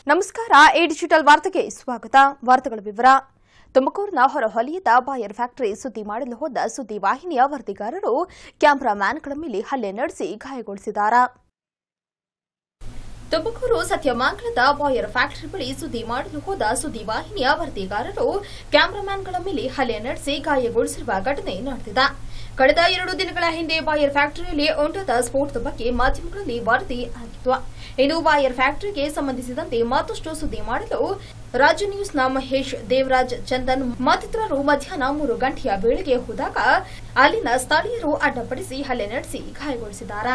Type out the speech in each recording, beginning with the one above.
ನಮಸ್ಕಾರ A digital ವಾರ್ತೆಗೆ ಸ್ವಾಗತ ವಾರ್ತೆಗಳ ವಿವರ ತುಮಕೂರಿನ ಹೊರವಲಯದ ಬಾಯರ್ ಫ್ಯಾಕ್ಟರಿ ಸುದ್ದಿ ಮಾಡಲು ಹೋದ ಸುದ್ದಿ ವಾಹಿನಿಯ ವರದಿಗಾರರು ಕ್ಯಾಮರಾಮ್ಯಾನ್ಗಳ ಮೇಲೆ ಹಲ್ಲೆ ನಡೆಸಿ ಗಾಯಗೊಳಿಸಿದ್ದಾರೆ ತುಮಕೂರು ಸತ್ಯಮಂಗಲದ ಬಾಯರ್ ಫ್ಯಾಕ್ಟರಿ ಬಳಿ ಸುದ್ದಿ ಮಾಡಲು ಹೋದ ಸುದ್ದಿ ವಾಹಿನಿಯ ವರದಿಗಾರರು ಕ್ಯಾಮರಾಮ್ಯಾನ್ಗಳ ಮೇಲೆ ಹಲ್ಲೆ ನಡೆಸಿ ಗಾಯಗೊಳಿಸಿರುವ ಘಟನೆ ನಡೆದಿದೆ ಕಳೆದ ಎರಡು ದಿನಗಳ ಹಿಂದೆ ಬಾಯರ್ ಫ್ಯಾಕ್ಟರಿಯಲ್ಲಿ ಉಂಟಾದ ಸ್ಫೋಟದ ಬಗ್ಗೆ ಮಾಧ್ಯಮಗಳಲ್ಲಿ ವರದಿ ಆಗಿತ್ತು ಇನ್ನು ಬಾಯರ್ ಫ್ಯಾಕ್ಟರಿಗೆ ಸಂಬಂಧಿಸಿದಂತೆ ಮತ್ತಷ್ಟು ಸುದ್ದಿ ಮಾಡಲು ರಾಜ್ಯ ನ್ಯೂಸ್ನ ಮಹೇಶ್ ದೇವರಾಜ್ ಚಂದನ್ ಮತ್ತಿತರರು ಮಧ್ಯಾಹ್ನ ಮೂರು ಗಂಟೆಯ ವೇಳೆಗೆ ಹೋದಾಗ ಅಲ್ಲಿನ ಸ್ಥಳೀಯರು ಅಡ್ಡಪಡಿಸಿ ಹಲ್ಲೆ ನಡೆಸಿ ಗಾಯಗೊಳಿಸಿದ್ದಾರೆ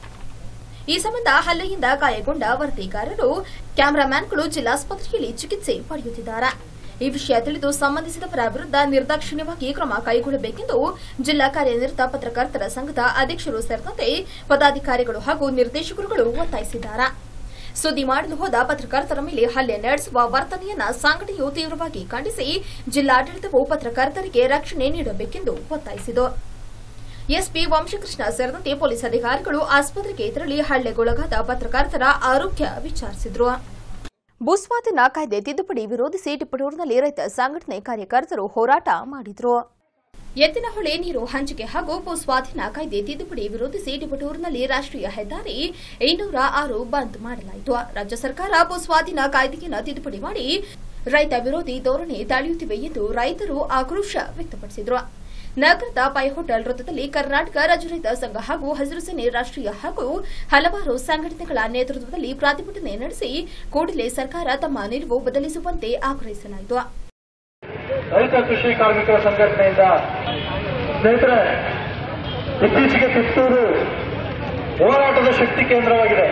ಈ ಸಂಬಂಧ ಹಲ್ಲೆಯಿಂದ ಗಾಯಗೊಂಡ ವರದಿಗಾರರು ಕ್ಯಾಮರಾಮ್ಯಾನ್ಗಳು ಜಿಲ್ಲಾಸ್ಪತ್ರೆಯಲ್ಲಿ ಚಿಕಿತ್ಸೆ ಪಡೆಯುತ್ತಿದ್ದಾರೆ ಈ ವಿಷಯ ತಿಳಿದು ಸಂಬಂಧಿಸಿದವರ ವಿರುದ್ಧ ನಿರ್ದಾಕ್ಷಿಣ್ಯವಾಗಿ ಕ್ರಮ ಕೈಗೊಳ್ಳಬೇಕೆಂದು ಜಿಲ್ಲಾ ಕಾರ್ಯನಿರತ ಪತ್ರಕರ್ತರ ಸಂಘದ ಅಧ್ಯಕ್ಷರು ಸೇರಿದಂತೆ ಪದಾಧಿಕಾರಿಗಳು ಹಾಗೂ ನಿರ್ದೇಶಕರುಗಳು ಒತ್ತಾಯಿಸಿದ್ದಾರೆ ಸುದ್ದಿ ಮಾಡಲು ಹೋದ ಪತ್ರಕರ್ತರ ಮೇಲೆ ಹಲ್ಲೆ ನಡೆಸುವ ವರ್ತನೆಯನ್ನ ಸಂಘಟನೆಯು ತೀವ್ರವಾಗಿ ಖಂಡಿಸಿ ಜಿಲ್ಲಾಡಳಿತವು ಪತ್ರಕರ್ತರಿಗೆ ರಕ್ಷಣೆ ನೀಡಬೇಕೆಂದು ಒತ್ತಾಯಿಸಿತು ಎಸ್ಪಿ ವಂಶಕೃಷ್ಣ ಸೇರಿದಂತೆ ಪೊಲೀಸ್ ಅಧಿಕಾರಿಗಳು ಆಸ್ಪತ್ರೆಗೆ ತೆರಳಿ ಹಲ್ಲೆಗೊಳಗಾದ ಪತ್ರಕರ್ತರ ಆರೋಗ್ಯ ವಿಚಾರಿಸಿದ್ರು ಭೂಸ್ವಾಧೀನ ಕಾಯ್ದೆ ತಿದ್ದುಪಡಿ ವಿರೋಧಿಸಿ ಟಿಪ್ಪಟೂರಿನಲ್ಲಿ ರೈತ ಸಂಘಟನೆ ಕಾರ್ಯಕರ್ತರು ಹೋರಾಟ ಮಾಡಿದ್ರು ಎತ್ತಿನಹೊಳೆ ನೀರು ಹಂಚಿಕೆ ಹಾಗೂ ಭೂಸ್ವಾಧೀನ ಕಾಯ್ದೆ ತಿದ್ದುಪಡಿ ವಿರೋಧಿಸಿ ಟಿಪಟೂರಿನಲ್ಲಿ ರಾಷ್ಟ್ರೀಯ ಹೆದ್ದಾರಿ ಇನ್ನೂರ ಆರು ಬಂದ್ ಮಾಡಲಾಯಿತು ರಾಜ್ಯ ಸರ್ಕಾರ ಭೂಸ್ವಾಧೀನ ಕಾಯ್ದೆಯನ್ನು ತಿದ್ದುಪಡಿ ಮಾಡಿ ರೈತ ವಿರೋಧಿ ಧೋರಣೆ ತಳೆಯುತ್ತಿವೆ ಎಂದು ರೈತರು ಆಕ್ರೋಶ ವ್ಯಕ್ತಪಡಿಸಿದರು ನಗರದ ಪೈ ಹೋಟೆಲ್ ವೃತ್ತದಲ್ಲಿ ಕರ್ನಾಟಕ ರಾಜ್ಯ ರೈತ ಸಂಘ ಹಾಗೂ ಹಸಿರು ಸೇನೆ ರಾಷ್ಟ್ರೀಯ ಹಾಗೂ ಹಲವಾರು ಸಂಘಟನೆಗಳ ನೇತೃತ್ವದಲ್ಲಿ ಪ್ರತಿಭಟನೆ ನಡೆಸಿ ಕೂಡಲೇ ಸರ್ಕಾರ ತಮ್ಮ ನಿಲುವು ಬದಲಿಸುವಂತೆ ಆಗ್ರಹಿಸಲಾಯಿತು ರೈತ ಕೃಷಿ ಕಾರ್ಮಿಕರ ಸಂಘಟನೆಯಿಂದ ಸ್ನೇಹಿತರೆ ಇತ್ತೀಚೆಗೆ ಕಿತ್ತೂರು ಹೋರಾಟದ ಶಕ್ತಿ ಕೇಂದ್ರವಾಗಿದೆ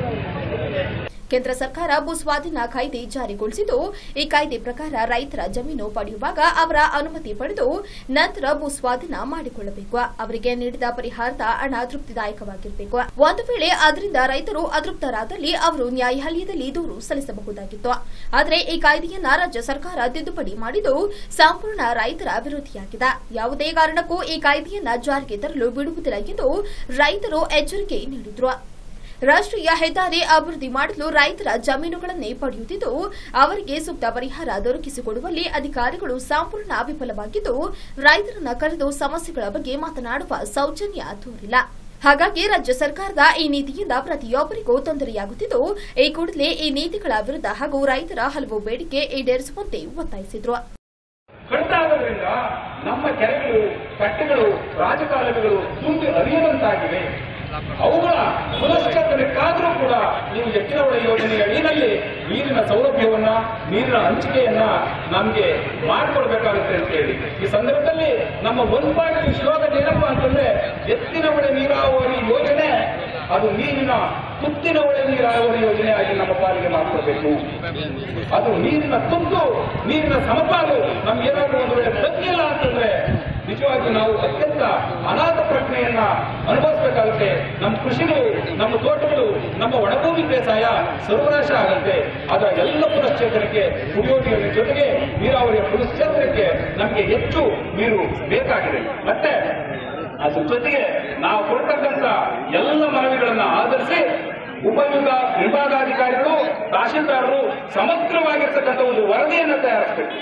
ಕೇಂದ್ರ ಸರ್ಕಾರ ಭೂಸ್ವಾಧೀನ ಕಾಯ್ದೆ ಜಾರಿಗೊಳಿಸಿದ್ದು ಈ ಕಾಯ್ದೆ ಪ್ರಕಾರ ರೈತರ ಜಮೀನು ಪಡೆಯುವಾಗ ಅವರ ಅನುಮತಿ ಪಡೆದು ನಂತರ ಭೂಸ್ವಾಧೀನ ಮಾಡಿಕೊಳ್ಳಬೇಕು ಅವರಿಗೆ ನೀಡಿದ ಪರಿಹಾರದ ಹಣ ತೃಪ್ತಿದಾಯಕವಾಗಿರಬೇಕು ಒಂದು ವೇಳೆ ಅದರಿಂದ ರೈತರು ಅತೃಪ್ತರಾದಲ್ಲಿ ಅವರು ನ್ಯಾಯಾಲಯದಲ್ಲಿ ದೂರು ಸಲ್ಲಿಸಬಹುದಾಗಿತ್ತು ಆದರೆ ಈ ಕಾಯ್ದೆಯನ್ನ ರಾಜ್ಯ ಸರ್ಕಾರ ತಿದ್ದುಪಡಿ ಮಾಡಿದ್ದು ಸಂಪೂರ್ಣ ರೈತರ ವಿರೋಧಿಯಾಗಿದೆ ಯಾವುದೇ ಕಾರಣಕ್ಕೂ ಈ ಕಾಯ್ದೆಯನ್ನ ಜಾರಿಗೆ ತರಲು ಬಿಡುವುದಿಲ್ಲ ಎಂದು ರೈತರು ಎಚ್ಚರಿಕೆ ನೀಡಿದ್ರು ರಾಷ್ಟ್ರೀಯ ಹೆದ್ದಾರಿ ಅಭಿವೃದ್ಧಿ ಮಾಡಲು ರೈತರ ಜಮೀನುಗಳನ್ನೇ ಪಡೆಯುತ್ತಿದ್ದು ಅವರಿಗೆ ಸೂಕ್ತ ಪರಿಹಾರ ದೊರಕಿಸಿಕೊಡುವಲ್ಲಿ ಅಧಿಕಾರಿಗಳು ಸಂಪೂರ್ಣ ವಿಫಲವಾಗಿದ್ದು ರೈತರನ್ನ ಕರೆದು ಸಮಸ್ಯೆಗಳ ಬಗ್ಗೆ ಮಾತನಾಡುವ ಸೌಜನ್ಯ ತೋರಿಲ್ಲ ಹಾಗಾಗಿ ರಾಜ್ಯ ಸರ್ಕಾರದ ಈ ನೀತಿಯಿಂದ ಪ್ರತಿಯೊಬ್ಬರಿಗೂ ತೊಂದರೆಯಾಗುತ್ತಿದ್ದು ಈ ಕೂಡಲೇ ಈ ನೀತಿಗಳ ವಿರುದ್ಧ ಹಾಗೂ ರೈತರ ಹಲವು ಬೇಡಿಕೆ ಈಡೇರಿಸುವಂತೆ ಒತ್ತಾಯಿಸಿದ್ರು ಕಟ್ಟಾಗೋದ್ರಿಂದ ನಮ್ಮ ಕೆರೆಗಳು ಕಟ್ಟೆಗಳು ರಾಜಕಾಲುವೆಗಳು ತುಂಬಿ ಹರಿಯದಂತಾಗಿವೆ ಅವುಗಳ ಪುನಶ್ಚೇತನಕ್ಕಾದರೂ ಕೂಡ ನೀವು ಎತ್ತಿನಹೊಳೆ ಯೋಜನೆಯ ಅಡಿಯಲ್ಲಿ ನೀರಿನ ಸೌಲಭ್ಯವನ್ನ ನೀರಿನ ಹಂಚಿಕೆಯನ್ನ ನಮಗೆ ಮಾಡಿಕೊಡ್ಬೇಕಾಗುತ್ತೆ ಅಂತ ಹೇಳಿ ಈ ಸಂದರ್ಭದಲ್ಲಿ ನಮ್ಮ ಒಂದು ಪಾಯಿಂಟ್ ಶ್ಲೋಗನ್ ಏನಪ್ಪಾ ಅಂತಂದ್ರೆ ಎತ್ತಿನ ಹೊಳೆ ನೀರಾವರಿ ಯೋಜನೆ ಅದು ನೀರಿನ ತುತ್ತಿನ ಹೊಳೆ ನೀರಾವರಿ ಯೋಜನೆ ಆಗಿ ನಮ್ಮ ಪಾಲಿಗೆ ಮಾಡಿಕೊಡ್ಬೇಕು ಅದು ನೀರಿನ ತುತ್ತು ನೀರಿನ ಸಮಪಾಲು ನಮ್ಗೇನಾದ್ರೂ ಒಂದು ವೇಳೆ ತಗ್ಗಿಲ್ಲ ಅಂತಂದ್ರೆ ನಿಜವಾಗಿ ನಾವು ಅತ್ಯಂತ ಅನಾಥ ಪ್ರಜ್ಞೆಯನ್ನ ಅನುಭವಿಸಬೇಕಾಗುತ್ತೆ ನಮ್ಮ ಕೃಷಿಗಳು ನಮ್ಮ ತೋಟಗಳು ನಮ್ಮ ಒಣಭೂಮಿ ಬೇಸಾಯ ಸರ್ವನಾಶ ಆಗುತ್ತೆ ಅದರ ಎಲ್ಲ ಪುನಶ್ಚೇತನಕ್ಕೆ ಕುಡಿಯೋ ನೀರಿನ ಜೊತೆಗೆ ನೀರಾವರಿಯ ಪುನಶ್ಚೇತನಕ್ಕೆ ನಮಗೆ ಹೆಚ್ಚು ನೀರು ಬೇಕಾಗಿದೆ ಮತ್ತೆ ಅದ್ರ ಜೊತೆಗೆ ನಾವು ಕೊಡ್ತಕ್ಕಂಥ ಎಲ್ಲ ಮನವಿಗಳನ್ನ ಆಧರಿಸಿ ಉಪವಿಭಾಗ ವಿಭಾಗಾಧಿಕಾರಿಗಳು ತಹಶೀಲ್ದಾರರು ಸಮಗ್ರವಾಗಿರ್ತಕ್ಕಂಥ ಒಂದು ವರದಿಯನ್ನು ತಯಾರಿಸಬೇಕು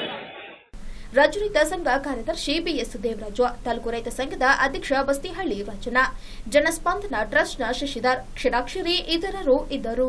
ರಾಜ್ಯ ರೈತ ಸಂಘ ಕಾರ್ಯದರ್ಶಿ ಬಿಎಸ್ ದೇವರಾಜು ತಾಲೂಕು ರೈತ ಸಂಘದ ಅಧ್ಯಕ್ಷ ಬಸ್ತಿಹಳ್ಳಿ ವಂಚನ ಜನಸ್ಪಂದನ ಟ್ರಸ್ಟ್ನ ಶಶಿಧರ್ ಕ್ಷೀರಾಕ್ಷರಿ ಇತರರು ಇದ್ದರು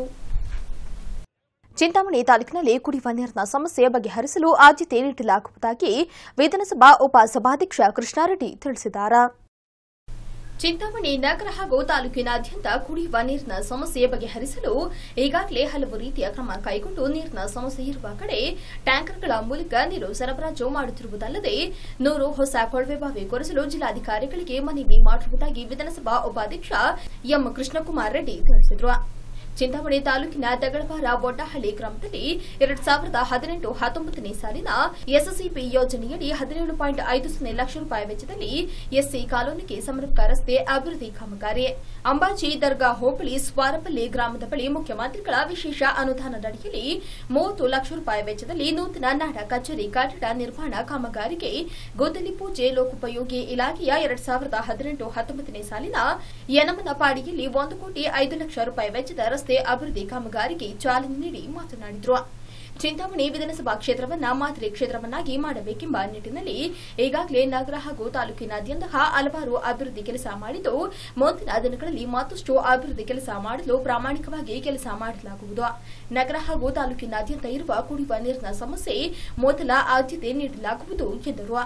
ಚಿಂತಾಮಣಿ ತಾಲೂಕಿನಲ್ಲಿ ಕುಡಿಯುವ ನೀರಿನ ಸಮಸ್ಯೆ ಬಗೆಹರಿಸಲು ಆದ್ಯತೆ ನೀಡಲಾಗುವುದಾಗಿ ವಿಧಾನಸಭಾ ಉಪಸಭಾಧ್ಯಕ್ಷ ಕೃಷ್ಣಾರೆಡ್ಡಿ ತಿಳಿಸಿದ್ದಾರೆ ಚಿಂತಾಮಣಿ ನಗರ ಹಾಗೂ ತಾಲೂಕಿನಾದ್ಯಂತ ಕುಡಿಯುವ ನೀರಿನ ಸಮಸ್ಯೆ ಬಗೆಹರಿಸಲು ಈಗಾಗಲೇ ಹಲವು ರೀತಿಯ ಕ್ರಮ ಕೈಗೊಂಡು ನೀರಿನ ಸಮಸ್ಯೆ ಇರುವ ಕಡೆ ಟ್ಯಾಂಕರ್ಗಳ ಮೂಲಕ ನೀರು ಸರಬರಾಜು ಮಾಡುತ್ತಿರುವುದಲ್ಲದೆ ನೂರು ಹೊಸ ಕೊಳವೆ ಬಾವಿ ಕೊರೆಸಲು ಜಿಲ್ಲಾಧಿಕಾರಿಗಳಿಗೆ ಮನವಿ ಮಾಡಿರುವುದಾಗಿ ವಿಧಾನಸಭಾ ಉಪಾಧ್ಯಕ್ಷ ಎಂ ಕೃಷ್ಣಕುಮಾರ್ ರೆಡ್ಡಿ ತಿಳಿಸಿದರು ಚಿಂತಾಮಣಿ ತಾಲೂಕಿನ ದಗಳವಾರ ಬೊಡ್ಡಹಳ್ಳಿ ಗ್ರಾಮದಲ್ಲಿ ಎರಡ್ ಸಾವಿರದ ಹದಿನೆಂಟು ಹತ್ತೊಂಬತ್ತನೇ ಸಾಲಿನ ಎಸ್ಎಸ್ಸಿಪಿ ಯೋಜನೆಯಡಿ ಹದಿನೇಳು ಪಾಯಿಂಟ್ ಐದು ಸೊನ್ನೆ ಲಕ್ಷ ರೂಪಾಯಿ ವೆಚ್ಚದಲ್ಲಿ ಎಸ್ಸಿ ಕಾಲೋನಿಗೆ ಸಮರ್ಪಕ ರಸ್ತೆ ಅಭಿವೃದ್ಧಿ ಕಾಮಗಾರಿ ಅಂಬಾಜಿ ದರ್ಗಾ ಹೋಬಳಿ ಸ್ವಾರಪಲ್ಲಿ ಗ್ರಾಮದ ಬಳಿ ಮುಖ್ಯಮಂತ್ರಿಗಳ ವಿಶೇಷ ಅನುದಾನದಡಿಯಲ್ಲಿ ಮೂವತ್ತು ಲಕ್ಷ ರೂಪಾಯಿ ವೆಚ್ಚದಲ್ಲಿ ನೂತನ ನಾಡ ಕಚೇರಿ ಕಟ್ಟಡ ನಿರ್ಮಾಣ ಕಾಮಗಾರಿಗೆ ಗುದ್ದಲಿ ಪೂಜೆ ಲೋಕೋಪಯೋಗಿ ಇಲಾಖೆಯ ಎರಡ್ ಸಾವಿರದ ಹದಿನೆಂಟು ಹತ್ತೊಂಬತ್ತನೇ ಸಾಲಿನ ಯನಮನಪಾಡಿಯಲ್ಲಿ ಒಂದು ಕೋಟಿ ಐದು ಲಕ್ಷ ರೂಪಾಯಿ ವೆಚ್ಚದ ರಸ್ತೆ ರಸ್ತೆ ಅಭಿವೃದ್ಧಿ ಕಾಮಗಾರಿಗೆ ಚಾಲನೆ ನೀಡಿ ಮಾತನಾಡಿದರು ಚಿಂತಾಮಣಿ ವಿಧಾನಸಭಾ ಕ್ಷೇತ್ರವನ್ನ ಮಾದರಿ ಕ್ಷೇತ್ರವನ್ನಾಗಿ ಮಾಡಬೇಕೆಂಬ ನಿಟ್ಟಿನಲ್ಲಿ ಈಗಾಗಲೇ ನಗರ ಹಾಗೂ ತಾಲೂಕಿನಾದ್ಯಂತ ಹಲವಾರು ಅಭಿವೃದ್ಧಿ ಕೆಲಸ ಮಾಡಿದ್ದು ಮುಂದಿನ ದಿನಗಳಲ್ಲಿ ಮತ್ತಷ್ಟು ಅಭಿವೃದ್ಧಿ ಕೆಲಸ ಮಾಡಲು ಪ್ರಾಮಾಣಿಕವಾಗಿ ಕೆಲಸ ಮಾಡಲಾಗುವುದು ನಗರ ಹಾಗೂ ತಾಲೂಕಿನಾದ್ಯಂತ ಇರುವ ಕುಡಿಯುವ ನೀರಿನ ಸಮಸ್ಯೆ ಮೊದಲ ಆದ್ಯತೆ ನೀಡಲಾಗುವುದು ಎಂದರು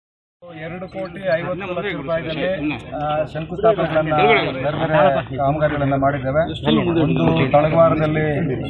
ಎರಡು ಕೋಟಿ ಐವತ್ತು ಲಕ್ಷ ರೂಪಾಯಿದಲ್ಲಿ ಆ, ಶಂಕುಸ್ಥಾಪನೆಗಳನ್ನ ಬೇರೆ ಬೇರೆ ಕಾಮಗಾರಿಗಳನ್ನ ಮಾಡಿದ್ದೇವೆ ಒಂದು ತಳಗವಾರದಲ್ಲಿ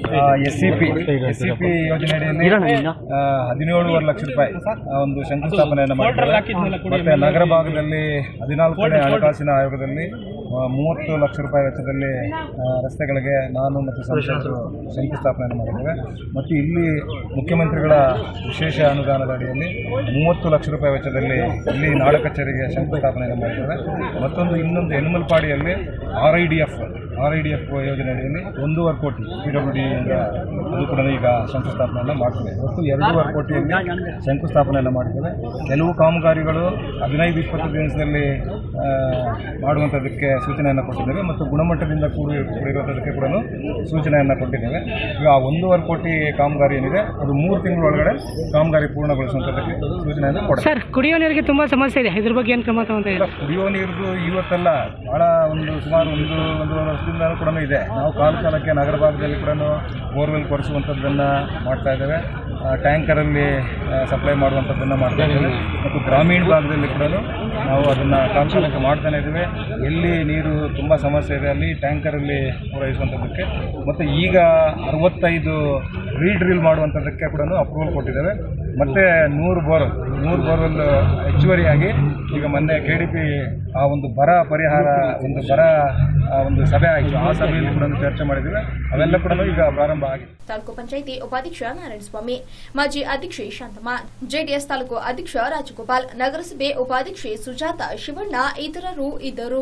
S C P S C P ಯೋಜನೆಯಡಿಯಲ್ಲಿ ಆ, ಹದಿನೇಳುವರೆ ಲಕ್ಷ ರೂಪಾಯಿ ಆ, ಒಂದು ಶಂಕುಸ್ಥಾಪನೆಯನ್ನು ಮಾಡಿದ್ದೇವೆ ಮತ್ತೆ ನಗರ ಭಾಗದಲ್ಲಿ ಹದಿನಾಲ್ಕನೇ ಹಣಕಾಸಿನ ಆಯೋಗದಲ್ಲಿ ಆ, ಮೂವತ್ತು ಲಕ್ಷ ರೂಪಾಯಿ ವೆಚ್ಚದಲ್ಲಿ ಆ, ರಸ್ತೆಗಳಿಗೆ ನಾನು ಮತ್ತು ಸಂಸದರು ಶಂಕುಸ್ಥಾಪನೆಯನ್ನು ಮಾಡಿದ್ದೇವೆ ಮತ್ತು ಇಲ್ಲಿ ಮುಖ್ಯಮಂತ್ರಿಗಳ ವಿಶೇಷ ಅನುದಾನದ ಅಡಿಯಲ್ಲಿ ಮೂವತ್ತು ಲಕ್ಷ ರೂಪಾಯಿ ವೆಚ್ಚದಲ್ಲಿ ಇಲ್ಲಿ ನಾಡ ಕಚೇರಿಗೆ ಶಂಕುಸ್ಥಾಪನೆಯನ್ನು ಮಾಡಿದ್ದೇವೆ ಮತ್ತೊಂದು ಇನ್ನೊಂದು ಎನ್ಮಲ್ಪಾಡಿಯಲ್ಲಿ R I D F R I D F ಯೋಜನೆ ಅಡಿಯಲ್ಲಿ ಒಂದೂವರೆ ಕೋಟಿ ಪಿ ಡಬ್ಲ್ಯೂ ಡಿ ಅದು ಕೂಡ ಈಗ ಶಂಕುಸ್ಥಾಪನೆಯನ್ನು ಮಾಡ್ತೇವೆ ಒಟ್ಟು ಎರಡೂವರೆ ಕೋಟಿಯಲ್ಲಿ ಶಂಕುಸ್ಥಾಪನೆಯನ್ನು ಮಾಡಿದ್ದೇವೆ ಕೆಲವು ಕಾಮಗಾರಿಗಳು ಹದಿನೈದು ಇಪ್ಪತ್ತು ದಿವಸದಲ್ಲಿ ಆ, ಮಾಡುವಂಥದ್ದಕ್ಕೆ ಸೂಚನೆಯನ್ನು ಕೊಟ್ಟಿದ್ದೇವೆ ಮತ್ತು ಗುಣಮಟ್ಟದಿಂದ ಕೂಡಿ ಕೂಡಿರುವಂಥದ್ದಕ್ಕೆ ಕೂಡ ಸೂಚನೆಯನ್ನು ಕೊಟ್ಟಿದ್ದೇವೆ ಈಗ ಆ ಒಂದೂವರೆ ಕೋಟಿ ಕಾಮಗಾರಿ ಏನಿದೆ ಅದು ಮೂರು ತಿಂಗಳೊಳಗಡೆ ಕಾಮಗಾರಿ ಪೂರ್ಣಗೊಳಿಸುವಂಥದ್ದಕ್ಕೆ ಸೂಚನೆಯನ್ನು ಕೊಡ್ತೇವೆ ಸರ್ ಕುಡಿಯೋ ನೀರಿಗೆ ತುಂಬಾ ಸಮಸ್ಯೆ ಇದೆ ಇದ್ರ ಬಗ್ಗೆ ಏನು ಕ್ರಮ ತಗೊಂತ ಇಲ್ಲ, ಕುಡಿಯುವ ನೀರಿದು ಇವತ್ತಲ್ಲ ಬಹಳ ಒಂದು ಸುಮಾರು ಒಂದು ಒಂದೂವರೆ ವರ್ಷದಿಂದ ಕೂಡ ಇದೆ ನಾವು ಕಾಲ ಕಾಲಕ್ಕೆ ನಗರ ಭಾಗದಲ್ಲಿ ಕೂಡ ಬೋರ್ವೆಲ್ ಕೊರೆಸುವಂಥದ್ದನ್ನು ಮಾಡ್ತಾ ಇದ್ದೇವೆ ಆ, ಟ್ಯಾಂಕರಲ್ಲಿ ಸಪ್ಲೈ ಮಾಡುವಂಥದ್ದನ್ನು ಮಾಡ್ತಾ ಇದ್ದೇವೆ ಮತ್ತು ಗ್ರಾಮೀಣ ಭಾಗದಲ್ಲಿ ಕೂಡ ನಾವು ಅದನ್ನು ಕಾಲ ಕಾಲಕ್ಕೆ ಮಾಡ್ತಾನೆ ಇದ್ದೇವೆ ಎಲ್ಲಿ ನೀರು ತುಂಬ ಸಮಸ್ಯೆ ಇದೆ ಅಲ್ಲಿ ಟ್ಯಾಂಕರಲ್ಲಿ ಪೂರೈಸುವಂಥದ್ದಕ್ಕೆ ಮತ್ತು ಈಗ ಅರವತ್ತೈದು ರೀಡ್ರಿಲ್ ಮಾಡುವಂಥದ್ದಕ್ಕೆ ಕೂಡ ಅಪ್ರೂವಲ್ ಕೊಟ್ಟಿದ್ದೇವೆ ಮತ್ತು ನೂರು ಬೋರ್ ನೂರು ಬೋರ್ವೆಲ್ ಹೆಚ್ಚುವರಿಯಾಗಿ ಈಗ ಮೊನ್ನೆ ಕೆ ಡಿ ಪಿ ಆ ಒಂದು ಬರ ಪರಿಹಾರ ಒಂದು ಬರ ಆ ಒಂದು ಸಭೆ ಆಯಿತು ಆ ಸಭೆಯಲ್ಲಿ ಕೂಡ ಚರ್ಚೆ ಮಾಡಿದ್ದೇವೆ ಅವೆಲ್ಲ ಕೂಡ ಈಗ ಪ್ರಾರಂಭ ಆಗಿದೆ ತಾಲೂಕು ಪಂಚಾಯಿತಿ ಉಪಾಧ್ಯಕ್ಷ ನಾರಾಯಣಸ್ವಾಮಿ ಮಾಜಿ ಅಧ್ಯಕ್ಷೆ ಶಾಂತಮ್ಮ ಜೆಡಿಎಸ್ ತಾಲೂಕು ಅಧ್ಯಕ್ಷ ರಾಜಗೋಪಾಲ್ ನಗರಸಭೆ ಉಪಾಧ್ಯಕ್ಷೆ ಸುಜಾತ ಶಿವಣ್ಣ ಇತರರು ಇದ್ದರು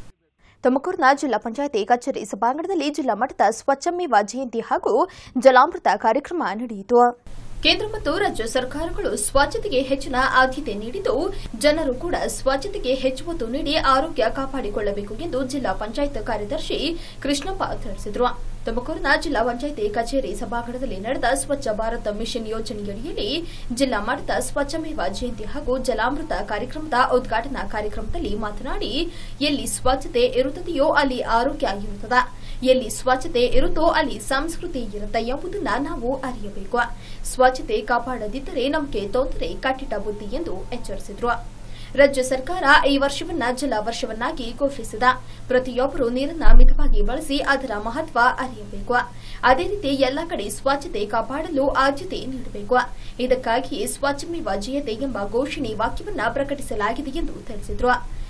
ತುಮಕೂರಿನ ಜಿಲ್ಲಾ ಪಂಚಾಯಿತಿ ಕಚೇರಿ ಸಭಾಂಗಣದಲ್ಲಿ ಜಿಲ್ಲಾ ಮಟ್ಟದ ಸ್ವಚ್ಛಮೇವ ಜಯಂತಿ ಹಾಗೂ ಜಲಾಮೃತ ಕಾರ್ಯಕ್ರಮ ನಡೆಯಿತು ಕೇಂದ್ರ ಮತ್ತು ರಾಜ್ಯ ಸರ್ಕಾರಗಳು ಸ್ವಚ್ಛತೆಗೆ ಹೆಚ್ಚಿನ ಆದ್ಯತೆ ನೀಡಿದ್ದು ಜನರು ಕೂಡ ಸ್ವಚ್ಛತೆಗೆ ಹೆಚ್ಚು ಒತ್ತು ನೀಡಿ ಆರೋಗ್ಯ ಕಾಪಾಡಿಕೊಳ್ಳಬೇಕು ಎಂದು ಜಿಲ್ಲಾ ಪಂಚಾಯತ್ ಕಾರ್ಯದರ್ಶಿ ಕೃಷ್ಣಪ್ಪ ತಿಳಿಸಿದರು ತುಮಕೂರಿನ ಜಿಲ್ಲಾ ಪಂಚಾಯಿತಿ ಕಚೇರಿ ಸಭಾಂಗಣದಲ್ಲಿ ನಡೆದ ಸ್ವಚ್ಛ ಭಾರತ ಮಿಷನ್ ಯೋಜನೆಯಡಿಯಲ್ಲಿ ಜಿಲ್ಲಾ ಮಟ್ಟದ ಸ್ವಚ್ಛಮೇವ ಜಯಂತಿ ಹಾಗೂ ಜಲಾಮೃತ ಕಾರ್ಯಕ್ರಮದ ಉದ್ಘಾಟನಾ ಕಾರ್ಯಕ್ರಮದಲ್ಲಿ ಮಾತನಾಡಿ ಎಲ್ಲಿ ಸ್ವಚ್ಛತೆ ಇರುತ್ತದೆಯೋ ಅಲ್ಲಿ ಆರೋಗ್ಯ ಇರುತ್ತದೆ ಎಲ್ಲಿ ಸ್ವಚ್ಛತೆ ಇರುತ್ತೋ ಅಲ್ಲಿ ಸಂಸ್ಕೃತಿ ಇರುತ್ತೆ ಎಂಬುದನ್ನ ನಾವು ಅರಿಯಬೇಕು ಸ್ವಚ್ಛತೆ ಕಾಪಾಡದಿದ್ದರೆ ನಮಗೆ ತೊಂದರೆ ಕಟ್ಟಿಟ ಬುದ್ಧಿ ಎಂದು ಎಚ್ಚರಿಸಿದರು ರಾಜ್ಯ ಸರ್ಕಾರ ಈ ವರ್ಷವನ್ನ ಜಲ ವರ್ಷವನ್ನಾಗಿ ಘೋಷಿಸಿದ ಪ್ರತಿಯೊಬ್ಬರು ನೀರನ್ನ ಮಿತವಾಗಿ ಬಳಸಿ ಅದರ ಮಹತ್ವ ಅರಿಯಬೇಕು ಅದೇ ರೀತಿ ಎಲ್ಲ ಕಡೆ ಸ್ವಚ್ಛತೆ ಕಾಪಾಡಲು ಆದ್ಯತೆ ನೀಡಬೇಕು ಇದಕ್ಕಾಗಿಯೇ ಸ್ವಚ್ಛಮೇವ ಜಯತೆ ಎಂಬ ಘೋಷಣೆ ವಾಕ್ಯವನ್ನ ಪ್ರಕಟಿಸಲಾಗಿದೆ ಎಂದು ತಿಳಿಸಿದರು